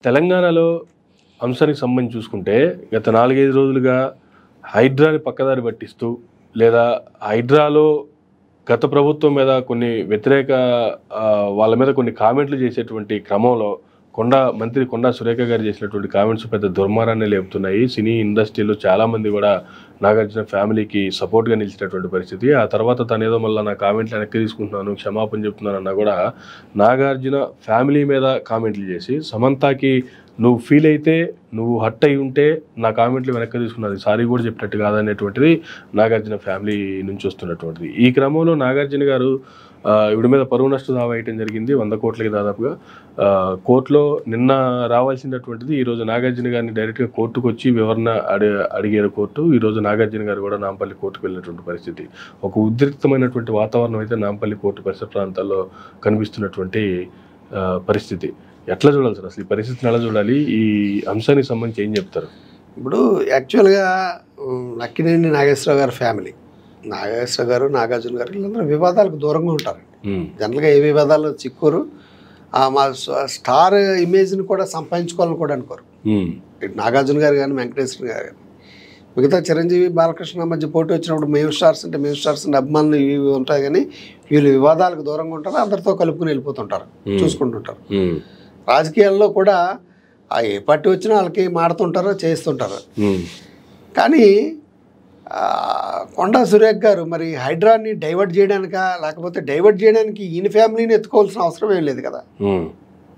తెలంగాణలో అంశానికి సంబంధించి చూసుకుంటే గత నాలుగైదు రోజులుగా హైడ్రాని పక్కదారి పట్టిస్తూ లేదా హైడ్రాలో గత ప్రభుత్వం మీద కొన్ని వ్యతిరేక ఆ, వాళ్ళ మీద కొన్ని కామెంట్లు చేసేటువంటి క్రమంలో కొండా మంత్రి కొండా సురేఖ గారు చేసినటువంటి కామెంట్స్ పెద్ద దుర్మారాన్ని లేపుతున్నాయి సినీ ఇండస్ట్రీలో చాలా మంది కూడా నాగార్జున ఫ్యామిలీకి సపోర్ట్గా నిలిచినటువంటి పరిస్థితి ఆ తర్వాత తను ఏదో మళ్ళీ నా కామెంట్లు వెనక్కి తీసుకుంటున్నాను క్షమాపణ చెప్తున్నాను అన్నా కూడా నాగార్జున ఫ్యామిలీ మీద కామెంట్లు చేసి సమంతాకి నువ్వు ఫీల్ అయితే నువ్వు హట్ అయి ఉంటే నా కామెంట్లు వెనక్కి తీసుకున్నది సారీ కూడా చెప్పినట్టు కాదనేటువంటిది నాగార్జున ఫ్యామిలీ నుంచి వస్తున్నటువంటిది ఈ క్రమంలో నాగార్జున గారు ఆ, ఈవిడ మీద పరువు నష్ట దావా వేయటం జరిగింది వంద కోట్లకి దాదాపుగా ఆ, కోర్టులో నిన్న రావాల్సినటువంటిది ఈరోజు నాగార్జున గారిని డైరెక్ట్గా కోర్టుకు వచ్చి వివరణ అడి అడిగారు కోర్టు ఈరోజు నాగార్జున గారు కూడా నాంపల్లి కోర్టుకు వెళ్ళినటువంటి పరిస్థితి ఒక ఉద్రిక్తమైనటువంటి వాతావరణం అయితే నాంపల్లి కోర్టు పరిసర ప్రాంతాల్లో కనిపిస్తున్నటువంటి ఆ, పరిస్థితి ఎట్లా చూడాలి సార్ అసలు ఈ పరిస్థితిని ఎలా చూడాలి ఈ అంశానికి సంబంధించి ఏం చెప్తారు ఇప్పుడు యాక్చువల్గా ఉమ్, నక్కినేని నాగేశ్వరరావు గారి ఫ్యామిలీ నాగేశ్వర గారు నాగార్జున గారు వీళ్ళందరూ వివాదాలకు దూరంగా ఉంటారు ఉమ్, జనరల్గా ఏ వివాదాలు చిక్కురు ఆ, మా స్వ- స్టార్ ఇమేజ్ని కూడా సంపాదించుకోవాలని కూడా అనుకోరు ఉమ్, ఇటు నాగార్జున గారు కానీ వెంకటేశ్వర గారు కానీ మిగతా చిరంజీవి బాలకృష్ణ మధ్య పోటీ వచ్చినప్పుడు మేము స్టార్స్ అంటే మేము స్టార్స్ అంటే అభిమానులు ఇవి ఇవి ఉంటాయి కానీ వీళ్ళు వివాదాలకు దూరంగా ఉంటారు అందరితో కలుపుకుని వెళ్ళిపోతుంటారు Hmm. చూసుకుంటుంటారు ఉమ్, రాజకీయాల్లో కూడా ఆ ఏ పార్టీ వచ్చినా వాళ్ళకి మాడుతుంటారు చేస్తుంటారు ఉమ్, కానీ ఆ, కొండా సురేఖ్ గారు మరి హైడ్రాని డైవర్ట్ చేయడానికా లేకపోతే డైవర్ట్ చేయడానికి ఈయన ఫ్యామిలీని ఎత్తుకోవాల్సిన అవసరం ఏం లేదు కదా ఉమ్,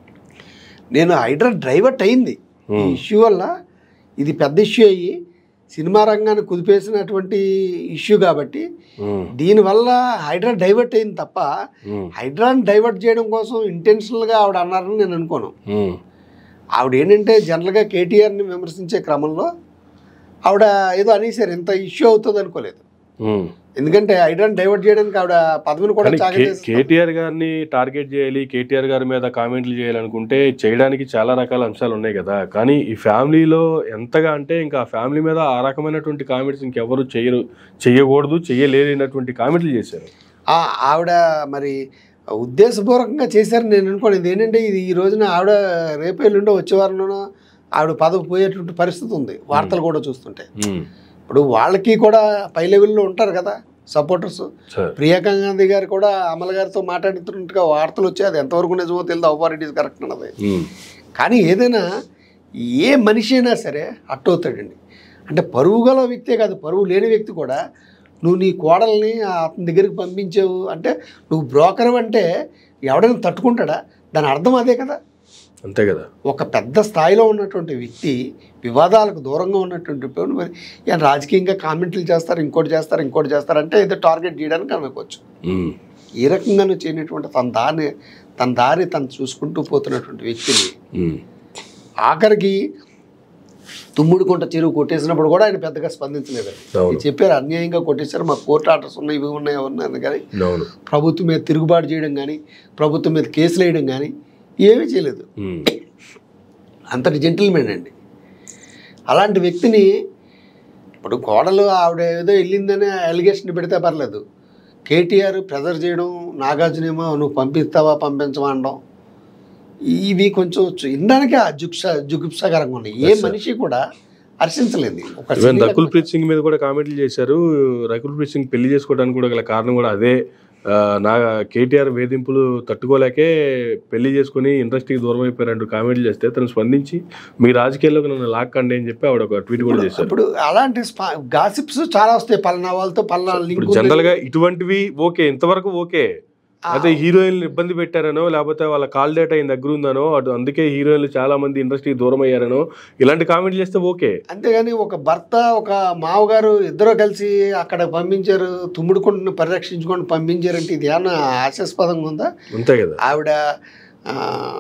నేను హైడ్రా డైవర్ట్ అయింది ఈ ఉమ్, ఇష్యూ వల్ల ఇది పెద్ద ఇష్యూ అయ్యి సినిమా రంగాన్ని కుదిపేసినటువంటి ఇష్యూ కాబట్టి ఉమ్, దీనివల్ల హైడ్రా డైవర్ట్ అయింది తప్ప ఉమ్, హైడ్రాని డైవర్ట్ చేయడం కోసం ఇంటెన్షనల్గా ఆవిడ అన్నారని నేను అనుకోను ఉమ్, ఆవిడ ఏంటంటే జనరల్గా కేటీఆర్ని విమర్శించే క్రమంలో ఆవిడ ఏదో అనేసారు ఇంత ఇష్యూ అవుతుంది అనుకోలేదు ఉమ్. ఎందుకంటే హైడ్రాని డైవర్ట్ చేయడానికి ఆవిడ పదవిని కూడా కానీ కే- త్యాగం కేటీఆర్ గారిని టార్గెట్ చేయాలి కేటీఆర్ గారి మీద కామెంట్లు చేయాలనుకుంటే చేయడానికి చాలా రకాల అంశాలు ఉన్నాయి కదా కానీ ఈ ఫ్యామిలీలో ఎంతగా అంటే ఇంకా ఆ ఫ్యామిలీ మీద ఆ రకమైనటువంటి కామెంట్స్ ఇంకెవరు చేయరు చేయకూడదు చేయలేనటువంటి కామెంట్లు చేశారు ఆ ఆవిడ మరి ఉద్దేశపూర్వకంగా చేశారని నేను అనుకోను ఇది ఏంటంటే ఇది ఈ రోజున ఆవిడ రేపు ఎల్లుండో వచ్చే వారంలోనో ఆవిడ పదవి పోయేటువంటి పరిస్థితి ఉంది వార్తలు కూడా చూస్తుంటే ఉమ్, ఇప్పుడు వాళ్ళకి కూడా పై లెవెల్లో ఉంటారు కదా సపోర్టర్స్ సరే ప్రియాంక గాంధీ గారు కూడా అమల్ గారితో మాట్లాడుతున్నట్టుగా వార్తలు వచ్చాయి అది ఎంతవరకు నిజమో తెలియదు అవర్ ఇట్ ఈస్ కరెక్ట్ అన్నది ఉమ్, కానీ ఏదైనా ఏ మనిషి అయినా సరే అట్టు అవుతాడండి అంటే పరువు గల వ్యక్తే కాదు పరువు లేని వ్యక్తి కూడా నువ్వు నీ కోడల్ని అతని దగ్గరికి పంపించావు అంటే నువ్వు బ్రోకర్ అంటే ఎవడైనా తట్టుకుంటాడా దాని అర్థం అదే కదా అంతే కదా ఒక పెద్ద స్థాయిలో ఉన్నటువంటి వ్యక్తి వివాదాలకు దూరంగా ఉన్నటువంటి వ్యక్తి మరి ఈయన రాజకీయంగా కామెంట్లు చేస్తారు ఇంకోటి చేస్తారు ఇంకోటి చేస్తారు అంటే ఏదో టార్గెట్ చేయడానికి అనుకోవచ్చు ఉమ్, ఈ రకంగా నువ్వు చేయనటువంటి తన దారి తన దారి తను చూసుకుంటూ పోతున్నటువంటి వ్యక్తిని ఉమ్, ఆఖరికి తుమ్ముడు కొంట చెరువు కొట్టేసినప్పుడు కూడా ఆయన పెద్దగా స్పందించలేదు అవును ఇది చెప్పారు అన్యాయంగా కొట్టేశారు మా కోర్టు ఆర్డర్స్ ఉన్నాయి ఇవి ఉన్నాయి అవి ఉన్నాయి కానీ అవును ప్రభుత్వం మీద తిరుగుబాటు చేయడం కానీ ప్రభుత్వం మీద కేసులు వేయడం కానీ ఏమీ చేయలేదు ఉమ్, అంతటి జెంటిల్మెన్ అండి అలాంటి వ్యక్తిని ఇప్పుడు కోడలు ఆవిడ ఏదో వెళ్ళిందని అలిగేషన్ పెడితే పర్లేదు కేటీఆర్ ప్రెజర్ చేయడం నాగార్జునేమో నువ్వు పంపిస్తావా పంపించవా అనడం ఇవి కొంచెం ఇందానికే జుక్స జుగుప్సకరంగా ఉన్నాయి ఏ మనిషి కూడా హర్షించలేదు ఒక ఈవెన్ సినీ రకుల్ ప్రీత్ సింగ్ మీద కూడా కామెంట్లు చేశారు రకుల్ ప్రీత్ సింగ్ పెళ్లి చేసుకోవడానికి కూడా గల కారణం కూడా అదే ఆ, నా కేటీఆర్ వేధింపులు తట్టుకోలేకే పెళ్లి చేసుకుని ఇండస్ట్రీకి దూరం అయిపోయారంటూ కామెంట్లు చేస్తే తను స్పందించి మీ రాజకీయాల్లోకి నన్ను లాక్కండి అని చెప్పి ఆవిడ ఒక ట్వీట్ కూడా చేశారు ఇప్పుడు అలాంటి గాసిప్స్ చాలా వస్తాయి పలానా వాళ్ళతో పలానా ఇప్పుడు లింక్ జనరల్ గా ఇటువంటివి ఓకే ఇంతవరకు ఓకే అయితే హీరోయిన్లు ఇబ్బంది పెట్టారనో లేకపోతే వాళ్ళ కాల్ డేటా ఆయన దగ్గర ఉందనో అటు అందుకే హీరోయిన్లు చాలా మంది ఇండస్ట్రీకి దూరం అయ్యారనో ఇలాంటి కామెంట్లు చేస్తే ఓకే అంతేగాని ఒక భర్త ఒక మావగారు ఇద్దరు కలిసి అక్కడ పంపించారు తుమ్ముడుకుంటుని పరిరక్షించుకొని పంపించారంటే ఇది ఏమన్నా హాస్యాస్పదంగా ఉందా అంతే కదా ఆవిడ ఆ,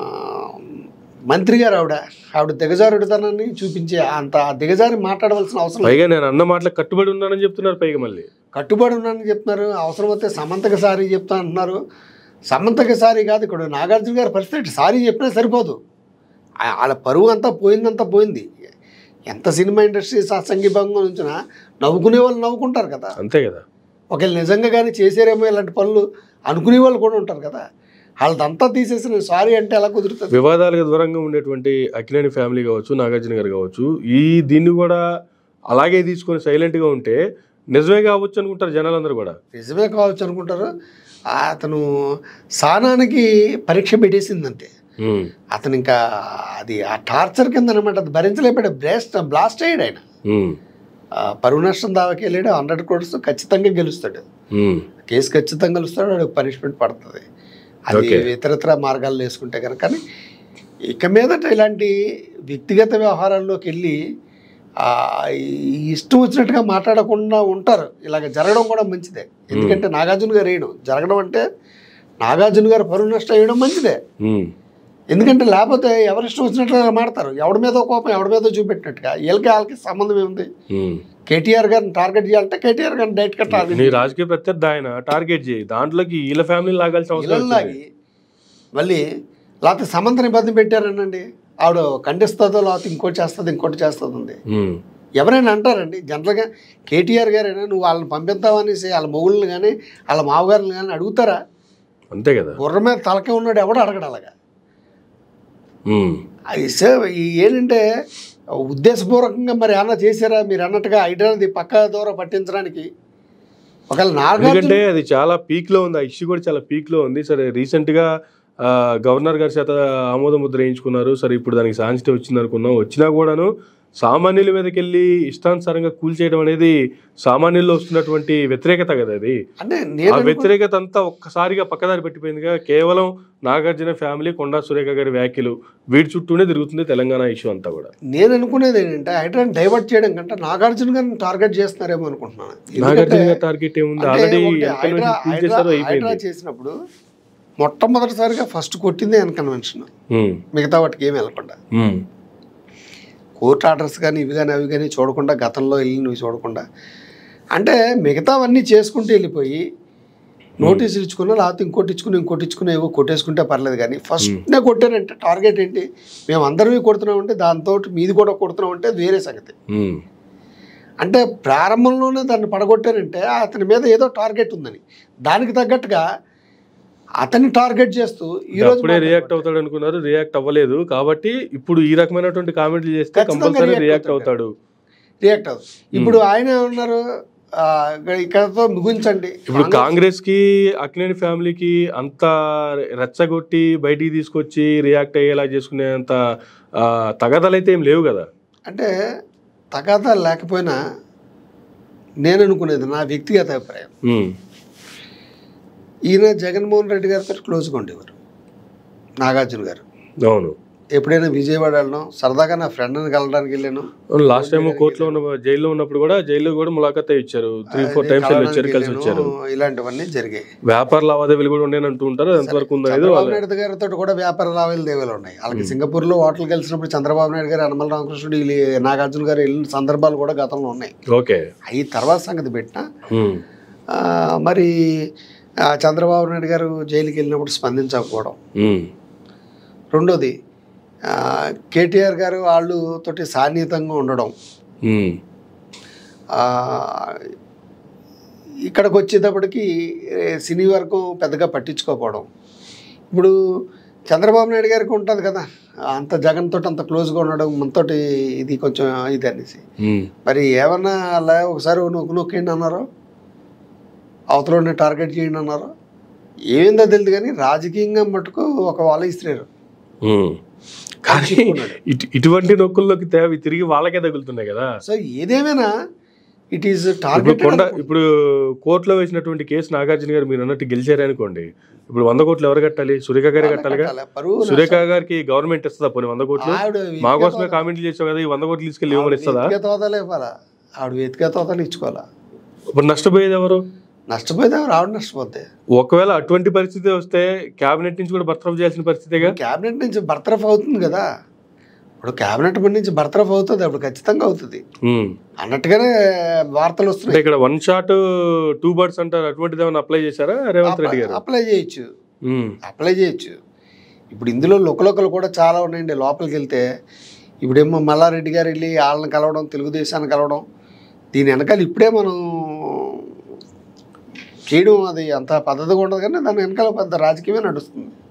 మంత్రి గారు ఆవిడ ఆవిడ దిగజారుడుతనాన్ని చూపించే అంత దిగజారి మాట్లాడవలసిన అవసరం లేదు. పైగా నేను అన్న మాటలకు కట్టుబడి ఉన్నానని చెప్తున్నారు పైగా మళ్ళీ కట్టుబడి ఉన్నానని చెప్తున్నారు అవసరమైతే సమంతకి సారీ చెప్తా అంటున్నారు సమంతకి సారీ కాదు ఇక్కడ నాగార్జున గారి పరిస్థితి సారీ చెప్పినా సరిపోదు ఆ- వాళ్ళ పరువు అంతా పోయిందంతా పోయింది ఎంత సినిమా ఇండస్ట్రీ సత్సంగీభంగా ఉంచినా నవ్వుకునే వాళ్ళు నవ్వుకుంటారు కదా అంతే కదా ఒకవేళ నిజంగా కానీ చేసారేమో ఇలాంటి పనులు అనుకునే వాళ్ళు కూడా ఉంటారు కదా వాళ్ళదంతా తీసేసి నేను సారీ అంటే ఎలా కుదురుతుంది వివాదాలకు దూరంగా ఉండేటువంటి అక్కినేని ఫ్యామిలీ కావచ్చు నాగార్జున గారు కావచ్చు ఈ దీన్ని కూడా అలాగే తీసుకొని సైలెంట్గా ఉంటే నిజమే కావచ్చు అనుకుంటారు జనాలందరూ కూడా నిజమే కావచ్చు అనుకుంటారు అతను సానానికి పరీక్ష పెట్టేసిందంటే ఉమ్, అతను ఇంకా అది ఆ టార్చర్ కింద అనమాట అది భరించలేపాడు బ్లాస్ట్ బ్లాస్ట్ అయ్యాడు ఆయన ఉమ్, ఆ పరువు నష్టం దావాకి వెళ్ళాడు హండ్రెడ్ క్రోడ్స్ ఖచ్చితంగా గెలుస్తాడు ఉమ్, కేసు ఖచ్చితంగా గెలుస్తాడు వాడికి పనిష్మెంట్ పడుతుంది అది Okay. ఇతరత్ర మార్గాలు వేసుకుంటే కనుక కానీ ఇక మీదట ఇలాంటి వ్యక్తిగత వ్యవహారాల్లోకి వెళ్ళి ఆ, ఈ ఇష్టం వచ్చినట్టుగా మాట్లాడకుండా ఉంటారు ఇలాగ జరగడం కూడా మంచిదే ఎందుకంటే నాగార్జున గారు వేయడం జరగడం అంటే నాగార్జున గారు పరువు నష్టం వేయడం మంచిదే ఉమ్, ఎందుకంటే లేకపోతే ఎవరి ఇష్టం వచ్చినట్టుగా మాడతారు ఎవడి మీద కోపం ఎవడి మీద చూపెట్టినట్టుగా వీళ్ళకి వాళ్ళకి సంబంధం ఏముంది ఉమ్. కేటీఆర్ గారిని టార్గెట్ చేయాలంటే కేటీఆర్ గారిని డైరెక్ట్గా టార్గెట్ నీ రాజకీయ ప్రత్యర్థి ఆయన టార్గెట్ చేయి దాంట్లోకి వీళ్ళ ఫ్యామిలీ లాగాల్సిన అవసరం వచ్చింది. ఇళ్ళలాగి మళ్ళీ లేకపోతే సమంతని ఇబ్బంది పెట్టారనండి ఆవిడ ఖండిస్తుందో లేకపోతే ఇంకోటి చేస్తుంది ఇంకోటి చేస్తుంది ఉమ్, ఎవరైనా అంటారండి జనరల్గా కేటీఆర్ గారైనా నువ్వు వాళ్ళని పంపిద్దామనేసి వాళ్ళ మొగుళ్ళని కానీ వాళ్ళ మామగారుని కానీ అడుగుతారా అంతే కదా గుర్ర మీద తలకే ఉన్నాడు ఎవడు అడగడు అలాగా ఉమ్, అది సే- ఈ ఏంటంటే ఉద్దేశపూర్వకంగా మరి ఏమన్నా చేశారా మీరు అన్నట్టుగా హైడ్రాది పక్క దూరం పట్టించడానికి ఒకవేళ నాగార్జున ఎందుకంటే అది చాలా పీక్ లో ఉంది ఆ ఇష్యూ కూడా చాలా పీక్ లో ఉంది సరే రీసెంట్ గా ఆ, గవర్నర్ గారి చేత ఆమోద ముద్ర వేయించుకున్నారు సరే ఇప్పుడు దానికి సాంచిటీ వచ్చింది అనుకున్నాం వచ్చినా కూడాను సామాన్యుల మీదకి వెళ్ళి ఇష్టానుసారంగా కూల్చేయడం అనేది సామాన్యుల్లో వస్తున్నటువంటి వ్యతిరేకత కదా అది అంటే ఆ నేను అనుకో- వ్యతిరేకత అంతా ఒక్కసారిగా పక్కదారి పెట్టిపోయిందిగా కేవలం నాగార్జున ఫ్యామిలీ కొండా సురేఖ గారి వ్యాఖ్యలు వీటి చుట్టూనే తిరుగుతుంది తెలంగాణ ఇష్యూ అంతా కూడా నేను అనుకునేది ఏంటంటే హైడ్రాని డైవర్ట్ చేయడం కంటే నాగార్జున గారిని టార్గెట్ చేస్తున్నారేమో అనుకుంటున్నాను నాగార్జున ఎందుకంటే గారి టార్గెట్ ఏముంది అంటే ఆల్రెడీ ఒకటి హైడ్రా హైడ్రా చేశారు హైడ్రా అయిపోయింది చేసినప్పుడు మొట్టమొదటిసారిగా ఫస్ట్ కొట్టిందే ఎన్ కన్వెన్షన్ ఉమ్, మిగతా వాటికి ఏమి వెళ్ళకుండా ఉమ్, కోర్ట్ ఆర్డర్స్ కానీ ఇవి కానీ అవి కానీ చూడకుండా గతంలో వెళ్ళి నువ్వు చూడకుండా అంటే మిగతావన్నీ చేసుకుంటూ వెళ్ళిపోయి నోటీసులు ఇచ్చుకున్నా లేకపోతే ఇంకోటి ఇచ్చుకుని ఇంకోటి ఇచ్చుకుని ఏవో కొట్టేసుకుంటే పర్లేదు కానీ ఫస్ట్నే కొట్టారంటే టార్గెట్ ఏంటి మేము అందరివి కొడుతున్నామంటే దాంతో మీది కూడా కొడుతున్నామంటే అది వేరే సంగతి ఉమ్. అంటే ప్రారంభంలోనే దాన్ని పడగొట్టారంటే అతని మీద ఏదో టార్గెట్ ఉందని దానికి తగ్గట్టుగా అతన్ని టార్గెట్ చేస్తూ ఈ రోజు అప్పుడే రియాక్ట్ అవుతాడు అనుకున్నారు రియాక్ట్ అవ్వలేదు కాబట్టి ఇప్పుడు ఈ రకమైనటువంటి కామెంట్లు చేస్తే ఖచ్చితంగా కంపల్సరీ react రియాక్ట్ అవుతాడు. అవుతాడు రియాక్ట్ అవుతుంది ఇప్పుడు ఆయన ఏమన్నారు ఆ, ఇక్కడ- ఇక్కడతో ముగించండి ఇప్పుడు కాంగ్రెస్ కి అక్కినేని ఫ్యామిలీకి అంత రెచ్చగొట్టి బయటికి తీసుకొచ్చి రియాక్ట్ అయ్యేలా చేసుకునేంత ఆ, తగదలైతే ఏం లేవు కదా అంటే తగాదా లేకపోయినా నేను అనుకునేది నా వ్యక్తిగత అభిప్రాయం ఉమ్, ఈయన జగన్మోహన్ రెడ్డి గారితో క్లోజ్గా ఉండేవారు నాగార్జున గారు అవును ఎప్పుడైనా విజయవాడ వెళ్ళడం సరదాగా నా ఫ్రెండ్ని కలవడానికి వెళ్ళాను లాస్ట్ టైం కోర్టులో ఉన్న జైల్లో ఉన్నప్పుడు కూడా జైల్లో కూడా ములాఖత్ అయ్యి ఇచ్చారు త్రీ ఫోర్ అదే టైమ్స్ కలవడానికి వచ్చారు కలిసి వచ్చారు వెళ్ళాను. ఇలాంటివన్నీ జరిగాయి వ్యాపార లావాదేవీలు కూడా ఉండేని అంటూ ఉంటారు అది ఎంతవరకు ఉందనేది చంద్రబాబు వాళ్ళు నాయుడు గారితో కూడా వ్యాపార లావాదేవీలు ఉన్నాయి వాళ్ళకి సింగపూర్లో హోటల్ కలిసినప్పుడు చంద్రబాబు నాయుడు గారు యనమల రామకృష్ణుడు వీళ్ళు నాగార్జున గారు వెళ్ళిన సందర్భాలు కూడా గతంలో ఉన్నాయి ఓకే అవి తర్వాత సంగతి పెట్టిన ఉమ్, మరి ఆ, చంద్రబాబు నాయుడు గారు జైలుకి వెళ్ళినప్పుడు స్పందించకపోవడం ఉమ్, రెండోది ఆ, కేటీఆర్ గారు వాళ్ళు తోటి సాన్నిహితంగా ఉండడం ఉమ్, ఆ, ఇక్కడికి వచ్చేటప్పటికి ఏ, సినీ వరకు పెద్దగా పట్టించుకోకపోవడం ఇప్పుడు చంద్రబాబు నాయుడు గారికి ఉంటుంది కదా అంత జగన్ తోటి అంత క్లోజ్గా ఉండడం మనతోటి ఇది కొంచెం ఇది అనేసి ఉమ్, మరి ఏమన్నా అలా ఒకసారి నొక్కు నొక్కేయండి అన్నారు అవతలని టార్గెట్ చేయండి అన్నారు ఏమైందో తెలియదు కానీ రాజకీయంగా మటుకు ఒక వాళ్ళ ఇస్తారు ఉమ్. కానీ ఇటు ఇటువంటి నొక్కుల్లోకి తేవి తిరిగి వాళ్ళకే తగులుతున్నాయి కదా సో ఏదేమైనా ఇట్ ఈస్ ఇప్పుడు టార్గెట్ కొండ ఇప్పుడు కోర్టులో వేసినటువంటి కేసు నాగార్జున గారు మీరు అన్నట్టు గెలిచారే అనుకోండి ఇప్పుడు వంద కోట్లు ఎవరు కట్టాలి సురేఖ గారే కట్టాలిగా పరువు సురేఖ గారికి గవర్నమెంట్ ఇస్తుందా పోనీ వంద కోట్లు ఆవిడ మా కోసమే కామెంట్లు చేసావు కదా ఈ వంద కోట్లు తీసుకెళ్ళి ఇవ్వమని ఇస్తుందా వెతికే తోతలే ఇవ్వాలా ఆవిడ వెతికే తోతలు ఇచ్చుకోవాలా ఇప్పుడు నష్టపోయేది ఎవరు నష్టపోతే ఎవరు ఆవిడ నష్టపోతే ఒకవేళ అటువంటి పరిస్థితి వస్తే క్యాబినెట్ నుంచి కూడా బర్తరఫ్ చేయాల్సిన పరిస్థితిగా క్యాబినెట్ నుంచి బర్తరఫ్ అవుతుంది కదా ఇప్పుడు క్యాబినెట్ పని నుంచి బర్తరఫ్ అవుతుంది అప్పుడు ఖచ్చితంగా అవుతుంది ఉమ్. అన్నట్టుగానే వార్తలు అంటే వస్తున్నాయి ఇక్కడ వన్ షాట్ టూ బర్డ్స్ అంటారు అటువంటిది ఏమైనా అప్లై చేశారా రేవంత్ రెడ్డి గారు అప్లై చేయొచ్చు ఉమ్. అప్లై చేయొచ్చు ఇప్పుడు ఇందులో లుకలుకలు కూడా చాలా ఉన్నాయండి లోపలికి వెళ్తే ఇప్పుడేమో మల్లారెడ్డి గారు వెళ్ళి వాళ్ళని కలవడం తెలుగుదేశాన్ని కలవడం దీని వెనకాల ఇప్పుడే మనం చేయడం అది అంత పద్ధతిగా ఉండదు కానీ దాని వెనకాల పెద్ద రాజకీయమే నడుస్తుంది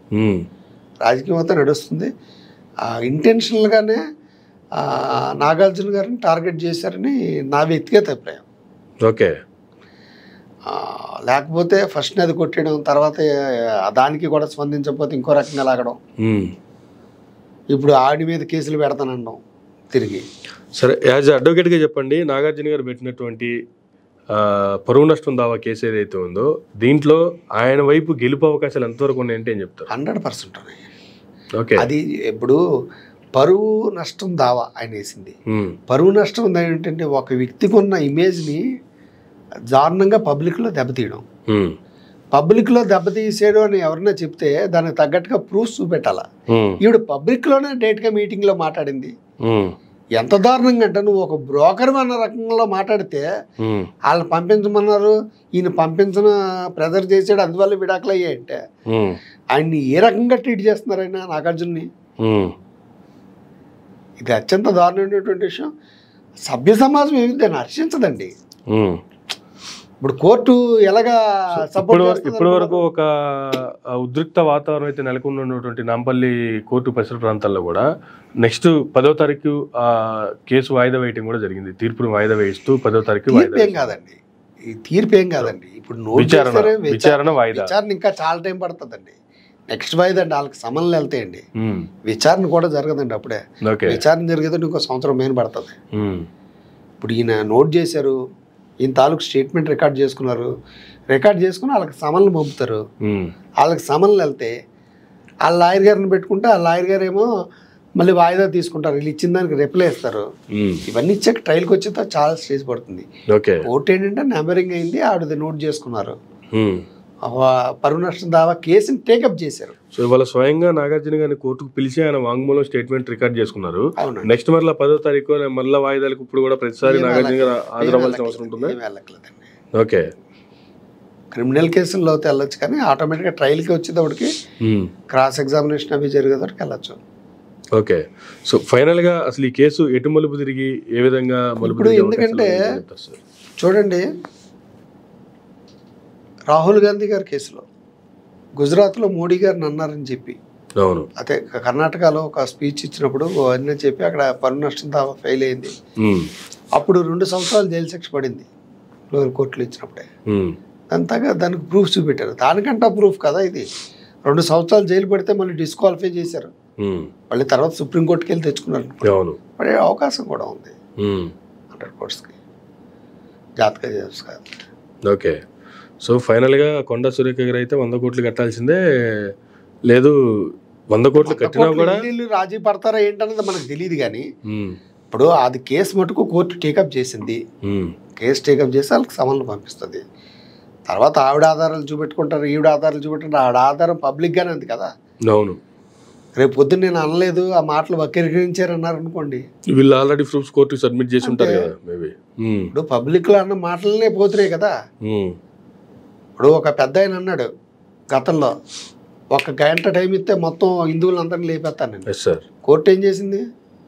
ఉమ్, రాజకీయం అయితే నడుస్తుంది ఇంటెన్షనల్గానే నాగార్జున గారిని టార్గెట్ చేశారని నా వ్యక్తిగత అభిప్రాయం ఓకే ఆ, లేకపోతే ఫస్ట్ అది కొట్టేయడం తర్వాత ఆ, దానికి కూడా స్పందించకపోతే ఇంకో రకంగా లాగడం ఉమ్. ఇప్పుడు ఆడి మీద కేసులు పెడతానడం తిరిగి సరే యాజ్ అడ్వకేట్గా చెప్పండి నాగార్జున గారు పెట్టినటువంటి ఆ, పరువు నష్టం దావా కేసు ఏదైతే ఉందో దీంట్లో ఆయన వైపు గెలుపు అవకాశాలు ఎంతవరకు ఉన్నాయంటే ఏం చెప్తారు హండ్రెడ్ పర్సెంట్ ఉన్నాయి ఓకే అది ఇప్పుడు పరువు నష్టం దావా ఆయన వేసింది ఉమ్, పరువు నష్టం ఉంది ఏంటంటే ఒక వ్యక్తికి ఉన్న ఇమేజ్ని దారుణంగా పబ్లిక్లో దెబ్బతీయడం ఉమ్, పబ్లిక్లో దెబ్బతీసేయడం అని ఎవరన్నా చెప్తే దానికి తగ్గట్టుగా ప్రూఫ్ చూపెట్టాలా ఉమ్, ఈవిడ పబ్లిక్లోనే డేట్గా మీటింగ్లో మాట్లాడింది ఉమ్, ఎంత దారుణంగా అంటే నువ్వు ఒక బ్రోకర్ అన్న రకంలో మాట్లాడితే ఉమ్, వాళ్ళని పంపించమన్నారు ఈయన పంపించిన ప్రెజర్ చేసాడు అందువల్ల విడాకులు అయ్యాయంటే ఉమ్, ఆయన్ని ఏ రకంగా ట్రీట్ చేస్తున్నారు ఆయన నాగార్జున్ని ఉమ్, ఇది అత్యంత దారుణమైనటువంటి విషయం సభ్య సమాజం ఏమి దాన్ని హర్షించదండి ఉమ్. ఇప్పుడు కోర్టు ఎలాగా ఇప్పుడు సపోర్ట్ ఇప్పటి వరకు ఒక ఆ, ఉద్రిక్త వాతావరణం అయితే నెలకొని ఉన్నటువంటి నాంపల్లి కోర్టు పరిసర ప్రాంతాల్లో కూడా నెక్స్ట్ పదో తారీఖు ఆ కేసు వాయిదా వేయటం కూడా జరిగింది తీర్పును వాయిదా వేయిస్తూ పదో తారీఖు వాయిదా తీర్పు ఏం కాదండి ఈ తీర్పు ఏం కాదండి ఇప్పుడు నోట్ విచారణ చేస్తారే, విచారణ విచారణ వాయిదా విచారణ ఇంకా చాలా టైం పడుతుందండి నెక్స్ట్ వాయిదా అండి వాళ్ళకి సమన్లు వెళ్తాయండి ఉమ్, విచారణ కూడా జరగదండి అప్పుడే ఓకే విచారణ జరిగేది ఇంకో సంవత్సరం మెయిన్ పడుతుంది ఉమ్, ఇప్పుడు ఈయన నోట్ చేశారు ఈయన తాలూకు స్టేట్మెంట్ రికార్డ్ చేసుకున్నారు రికార్డ్ చేసుకుని వాళ్ళకి సమన్లు పంపుతారు ఉమ్, వాళ్ళకి సమన్లు వెళ్తే ఆ లాయర్ గారిని పెట్టుకుంటే ఆ లాయర్ గారు ఏమో మళ్ళీ వాయిదా తీసుకుంటారు వీళ్ళు ఇచ్చిన దానికి రిప్లై ఇస్తారు ఉమ్, ఇవన్నీ ఇచ్చాక ట్రయల్కి వచ్చేతో చాలా స్టేజ్ పడుతుంది ఓకే కోర్టు ఏంటంటే నెంబరింగ్ అయింది ఆవిడది నోట్ చేసుకున్నారు ఉమ్. ఆ పరువు నష్టం దావా కేసుని టేకప్ చేశారు సో ఇవాళ స్వయంగా నాగార్జున గారిని కోర్టుకు పిలిచి ఆయన వాంగ్మూలం స్టేట్మెంట్ రికార్డ్ చేసుకున్నారు అవునండి నెక్స్ట్ మరలా పదో తారీఖు మళ్ళీ వాయిదాలకు ఇప్పుడు కూడా ప్రతిసారి ఏం నాగార్జున గారు వెళ్ళక్కర్లేదు. హాజరవ్వాల్సిన ఏం అవసరం ఉంటుందా ఏం వెళ్ళక్కర్లేదండి ఓకే క్రిమినల్ కేసుల్లో అయితే వెళ్ళొచ్చు కానీ ఆటోమేటిక్గా ట్రయల్కి వచ్చేటప్పటికి ఉమ్, క్రాస్ ఎగ్జామినేషన్ అవి జరిగేటప్పటికి వెళ్ళొచ్చు ఓకే సో ఫైనల్ గా అసలు ఈ కేసు ఎటు మలుపు తిరిగి ఏ విధంగా మలుపు ఇప్పుడు తిరిగే అవకాశాలు ఎందుకంటే ఉన్నాయని చెప్తారు సార్? చూడండి రాహుల్ గాంధీ గారి కేసులో గుజరాత్లో మోడీ గారిని అన్నారని చెప్పి అవును అదే కర్ణాటకలో ఒక స్పీచ్ ఇచ్చినప్పుడు అన్నీ చెప్పి అక్కడ పన్ను నష్టం దావా ఫెయిల్ అయింది ఉమ్, అప్పుడు రెండు సంవత్సరాలు జైలు శిక్ష పడింది లోయర్ కోర్టులో ఇచ్చినప్పుడే ఉమ్, అంతగా దానికి ప్రూఫ్ చూపెట్టారు దానికంటే ప్రూఫ్ కదా ఇది రెండు సంవత్సరాలు జైలు పడితే మళ్ళీ డిస్క్వాలిఫై చేశారు ఉమ్, మళ్ళీ తర్వాత సుప్రీంకోర్టుకి వెళ్ళి తెచ్చుకున్నారు అవును పడే అవకాశం కూడా ఉంది ఉమ్, హండ్రెడ్ కోర్ట్స్కి జాతక చేసు కాదు ఓకే సో ఫైనల్ గా కొండ సురేఖ గారు అయితే వంద కోట్లు కట్టాల్సిందే లేదు వంద కోట్లు కట్టినా కోర్టులో కూడా వీళ్ళు రాజీ పడతారా ఏంటన్నది మనకు తెలియదు కానీ ఉమ్, ఇప్పుడు అది కేసు మటుకు కోర్టు టేకప్ చేసింది ఉమ్, కేసు టేకప్ చేసి వాళ్ళకి సమన్లు పంపిస్తుంది తర్వాత ఆవిడ ఆధారాలు చూపెట్టుకుంటారు ఈవిడ ఆధారాలు చూపెట్టుకుంటారు ఆవిడ ఆధారం పబ్లిక్గానే ఉంది కదా అవును రేపు పొద్దున్న నేను అనలేదు ఆ మాటలు వక్రీకరించారు అన్నారు అనుకోండి వీళ్ళు ఆల్రెడీ ప్రూఫ్స్ కోర్టుకి సబ్మిట్ చేసి ఉంటారు కదా మేబీ ఇప్పుడు పబ్లిక్లో అన్న మాటలనే పోతున్నాయి కదా ఇప్పుడు ఒక పెద్ద ఆయన అన్నాడు గతంలో ఒక గంట టైం ఇస్తే మొత్తం హిందువులందరినీ లేపేస్తాను నేను ఎస్ సార్ కోర్టు ఏం చేసింది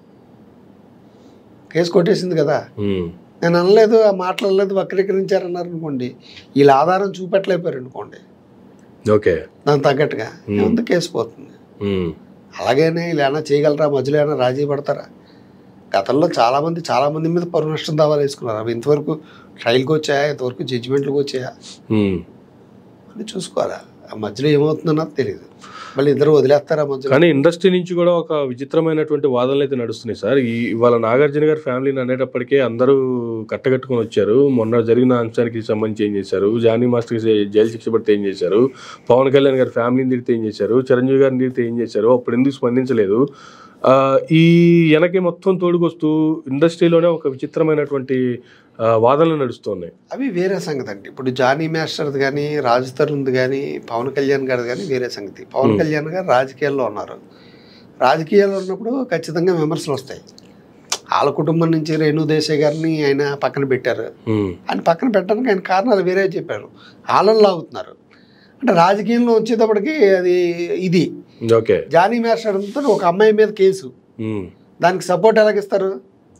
కేసు కొట్టేసింది కదా నేను అనలేదు ఆ మాట్లాడలేదు వక్రీకరించారన్నారు అనుకోండి వీళ్ళ ఆధారం చూపెట్టలేపారు అనుకోండి ఓకే దానికి తగ్గట్టుగా ముందు కేసు పోతుంది అలాగనే వీళ్ళు ఏమైనా చేయగలరా మధ్యలో ఏమైనా రాజీ పడతారా గతంలో చాలామంది చాలామంది మీద పరువు నష్టం దావాలు వేసుకున్నారు అవి ఇంతవరకు ట్రయల్కి వచ్చాయా ఇంతవరకు జడ్జిమెంట్లకు వచ్చాయా అని చూసుకోవాలా ఆ మధ్యలో ఏమవుతుందన్నది తెలియదు మళ్ళీ ఇద్దరు వదిలేస్తారా మధ్యలో కానీ ఇండస్ట్రీ నుంచి కూడా ఒక విచిత్రమైనటువంటి వాదనలు అయితే నడుస్తున్నాయి సార్ ఈ ఇవాళ నాగార్జున గారి ఫ్యామిలీని అనేటప్పటికే అందరూ కట్టగట్టుకొని వచ్చారు మొన్న జరిగిన అంశానికి సంబంధించి ఏం చేశారు జానీ మాస్టర్కి జై- జైలు శిక్ష పడితే ఏం చేశారు పవన్ కళ్యాణ్ గారి ఫ్యామిలీని తిడితే ఏం చేశారు చిరంజీవి గారిని తిడితే ఏం చేశారు అప్పుడు ఎందుకు స్పందించలేదు ఆ, ఈ వెనక మొత్తం తోడుకొస్తూ ఇండస్ట్రీలోనే ఒక విచిత్రమైనటువంటి ఆ, వాదనలు నడుస్తున్నాయి అవి వేరే సంగతి అండి ఇప్పుడు జానీ మాస్టర్ది కానీ రాజ్ తరుణ్ది కానీ పవన్ కళ్యాణ్ గారిది కానీ వేరే సంగతి పవన్ కళ్యాణ్ గారు రాజకీయాల్లో ఉన్నారు రాజకీయాల్లో ఉన్నప్పుడు ఖచ్చితంగా విమర్శలు వస్తాయి వాళ్ళ కుటుంబం నుంచి రేణు దేశాయ్ గారిని ఆయన పక్కన పెట్టారు ఉమ్, ఆయన పక్కన పెట్టడానికి ఆయన కారణాలు వేరే చెప్పారు వాళ్ళని లాగుతున్నారు అంటే రాజకీయంలో వచ్చేటప్పటికి అది ఇది ఓకే జానీ మాస్టర్ అంతా ఒక అమ్మాయి మీద కేసు ఉమ్, దానికి సపోర్ట్ ఎలాగిస్తారు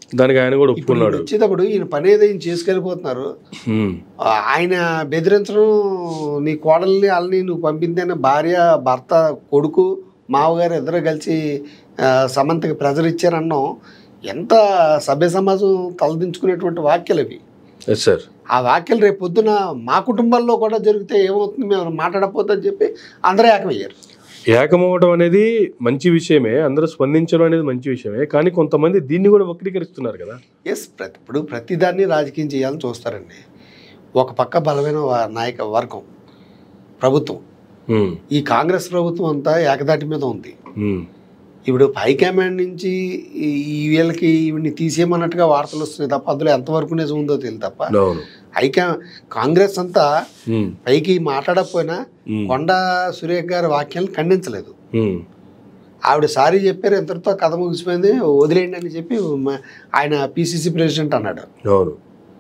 దానికి ఆయన కూడా ఇప్పుడు ఒప్పుకున్నాడు ఈయన వచ్చేటప్పుడు ఈయన పని ఏదో ఈయన చేసుకెళ్ళిపోతున్నారు ఉమ్, ఆ, ఆయన బెదిరించడం నీ కోడల్ని వాళ్ళని నువ్వు పంపిందేనే భార్య భర్త కొడుకు మావగారు ఇద్దరు కలిసి ఆ, సమంతకి ప్రెజర్ ఇచ్చారన్నాం ఎంత సభ్య సమాజం తలదించుకునేటువంటి వాక్యాలు అవి ఎస్ సార్ ఆ వాక్యాలు రేపు పొద్దున మా కుటుంబాల్లో కూడా జరిగితే ఏమవుతుంది మేము మాట్లాడకపోతుందని చెప్పి అందరూ ఏకమయ్యారు ఏకమవడం అనేది మంచి విషయమే అందరూ స్పందించడం అనేది మంచి విషయమే కానీ కొంతమంది దీన్ని కూడా వక్రీకరిస్తున్నారు కదా ఎస్ ప్రతి ఇప్పుడు ప్రతిదాన్ని రాజకీయం చేయాలని చూస్తారండి ఒక పక్క బలమైన వా- నాయక వర్గం ప్రభుత్వం ఉమ్, ఈ కాంగ్రెస్ ప్రభుత్వం అంతా ఏకదాటి మీద ఉంది ఉమ్, ఇప్పుడు హైకమాండ్ నుంచి ఈ ఈ వీళ్ళకి ఇవన్నీ తీసేయమన్నట్టుగా వార్తలు వస్తున్నాయి తప్ప అందులో ఎంతవరకు నిజం ఉందో తెలియదు తప్ప అవును హైకా కాంగ్రెస్ అంతా ఉమ్, పైకి మాట్లాడకపోయినా ఉమ్, కొండా సురేఖ్ గారి వాక్యాలను ఖండించలేదు ఉమ్, ఆవిడ సారీ చెప్పారు ఎంతటితో కథ ముగిసిపోయింది వదిలేయండి అని చెప్పి మ- ఆయన పిసిసి ప్రెసిడెంట్ అన్నాడు అవును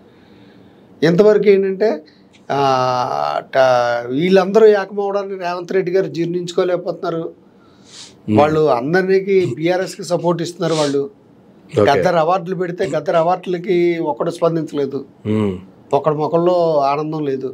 ఎంతవరకు ఏంటంటే ఆ, ట- వీళ్ళందరూ ఏకమవడాన్ని రేవంత్ రెడ్డి గారు జీర్ణించుకోలేకపోతున్నారు వాళ్ళు అందరికి బీఆర్ఎస్కి సపోర్ట్ ఇస్తున్నారు వాళ్ళు ఓకే గద్దర్ అవార్డులు పెడితే గద్దర్ అవార్డులకి ఒకడు స్పందించలేదు ఉమ్, ఒకడి ముఖంలో ఆనందం లేదు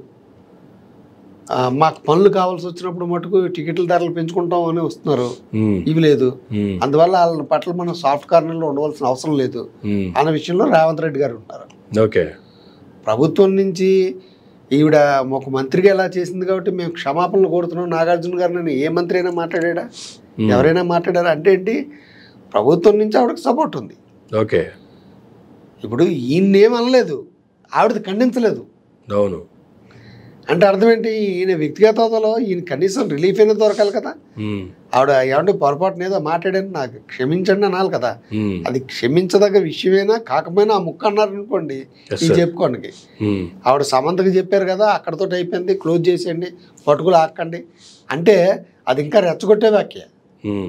ఆ, మాకు పనులు కావాల్సి వచ్చినప్పుడు మటుకు టికెట్ల ధరలు పెంచుకుంటాం అని వస్తున్నారు ఉమ్, ఇవి లేదు ఉమ్, అందువల్ల వాళ్ళ పట్ల మనం సాఫ్ట్ కార్నర్లో ఉండవలసిన అవసరం లేదు ఉమ్, అన్న విషయంలో రేవంత్ రెడ్డి గారు ఉన్నారు ఓకే ప్రభుత్వం నుంచి ఈవిడ ఒక మంత్రిగా ఎలా చేసింది కాబట్టి మేము క్షమాపణలు కోరుతున్నాం నాగార్జున గారిని ఏ మంత్రి అయినా మాట్లాడా ఉమ్, ఎవరైనా మాట్లాడారా అంటే ఏంటి ప్రభుత్వం నుంచి ఆవిడకి సపోర్ట్ ఉంది ఓకే ఇప్పుడు ఈయన ఏం అనలేదు ఆవిడది ఖండించలేదు అవును అంటే అర్థం ఏంటి ఈయన వ్యక్తిగత హోదాలో ఈయన కనీసం రిలీఫ్ అయినా దొరకాలి కదా ఉమ్, ఆవిడ ఏమంటే పొరపాటున ఏదో మాట్లాడాను నాకు క్షమించండి అనాలి కదా ఉమ్, అది క్షమించదగ్గ విషయమేనా కాకపోయినా ఆ ముక్క అన్నారు అనుకోండి Yes, ఇది sir. చెప్పుకోండి ఉమ్, ఆవిడ సమంతకి చెప్పారు కదా అక్కడతో అయిపోయింది క్లోజ్ చేసేయండి పట్టుకులు ఆక్కండి అంటే అది ఇంకా రెచ్చగొట్టే వాక్య ఉమ్.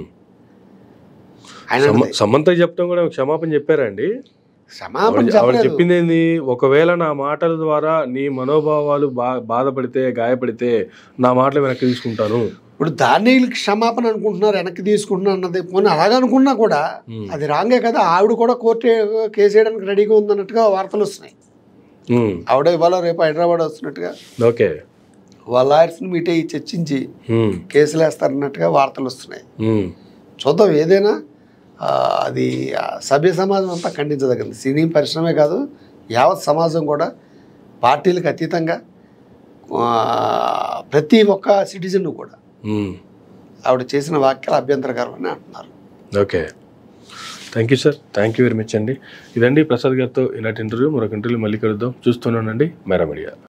ఆయన సమ- అన్నది. సమంతకి చెప్పడం కూడా క్షమాపణ చెప్పారా అండి క్షమాపణ ఆవిడ ఆవిడ చెప్పలేదు చెప్పింది ఏంది ఒకవేళ నా మాటల ద్వారా నీ మనోభావాలు బా బాధపడితే గాయపడితే నా మాటలు వెనక్కి తీసుకుంటాను ఇప్పుడు దాన్ని వీళ్ళు క్షమాపణ అనుకుంటున్నారు వెనక్కి తీసుకుంటున్నారు అన్నది పోనీ అలాగ అనుకున్నా కూడా ఉమ్, అది రాంగే కదా ఆవిడ కూడా కోర్టు కేసు వేయడానికి రెడీగా ఉందన్నట్టుగా వార్తలు వస్తున్నాయి ఉమ్, ఆవిడ ఇవాళ రేపు హైదరాబాద్ వస్తున్నట్టుగా ఓకే వాళ్ళ లాయర్స్ని మీట్ అయ్యి చర్చించి ఉమ్, కేసులు వేస్తారన్నట్టుగా వార్తలు వస్తున్నాయి ఉమ్, చూద్దాం ఏదైనా ఆ, అది ఆ, సభ్య సమాజం అంతా ఖండించదగింది సినీ పరిశ్రమే కాదు యావత్ సమాజం కూడా పార్టీలకు అతీతంగా ఆ, ప్రతి ఒక్క సిటిజన్ కూడా ఉమ్, ఆవిడ చేసిన వాక్యాలు అభ్యంతరకరమని అంటున్నారు okay thank you sir thank you very much అండి ఇదండి ప్రసాద్ గారితో ఇలాంటి ఇంటర్వ్యూ మరొక ఇంటర్వ్యూ మళ్ళీ కలుద్దాం చూస్తున్నానండి మేరా మీడియా